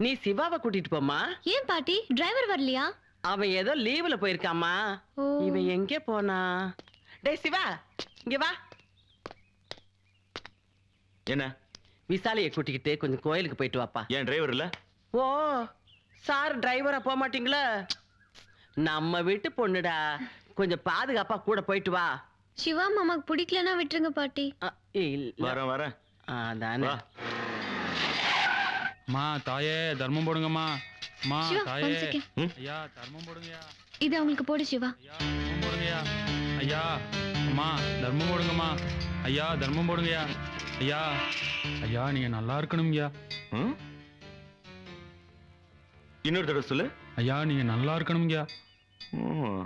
நீ சிவாவை கூட்டிட்டு போம்மா ஏன் பாட்டி டிரைவர் வரலையா அவன் ஏதோ லீவுல போயிருக்காம்மா ஓ. இவன் எங்கே போனா டேய் சிவா இங்க வா என்ன விசாலியை கூட்டிக்கிட்டு கொஞ்சம் கோயிலுக்கு போயிட்டு வாப்பா ஏன் டிரைவர் இல்ல ஓ சார் டிரைவரா போக மாட்டீங்களா நம்ம வீட்டு பொண்ணுடா கொஞ்சம் பாதுகாப்பா கூட போயிட்டு வா சிவா மாமாக்கு பிடிக்கலன்னா விட்டுருங்க பாட்டி அ, இல்ல வரேன் வரேன் அதானே வா அம்மா தாயே தர்மம் போடுங்கம்மா அம்மா சிவா, தாயே one second. ம்? ஐயா தர்மம் போடுங்கய்யா இது அவங்களுக்கு போடு சிவா ஐயா தர்மம் போடுங்கய்யா ஐயா அம்மா தர்மம் போடுங்கம்மா ஐயா தர்மம் போடுங்கய்யா ஐயா ஐயா நீங்க நல்லா இருக்கணும்யா ம்? இன்னொரு தடவை சொல்லு ஐயா நீங்க நல்லா இருக்கணும்யா ம்.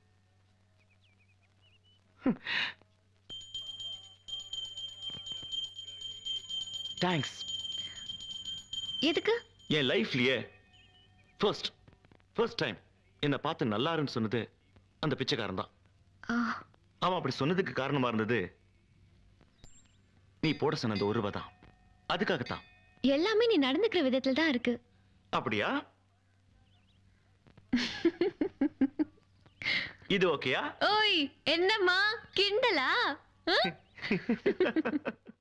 தேங்க்ஸ் எதுக்கு என் லைஃப்லயே ஃபர்ஸ்ட் ஃபர்ஸ்ட் டைம் என்னை பார்த்து நல்லா இருன்னு சொன்னது அந்த பிச்சைக்காரன் தான் ஆ, அவன் அப்படி சொன்னதுக்கு காரணமா இருந்தது நீ போட சொன்ன அந்த ஒரு ரூபா தான் அதுக்காகத்தான் எல்லாமே நீ நடந்துக்கிற விதத்துல தான் இருக்கு அப்படியா இது ஓகேயா ஓய் என்னம்மா கிண்டலா ஆ?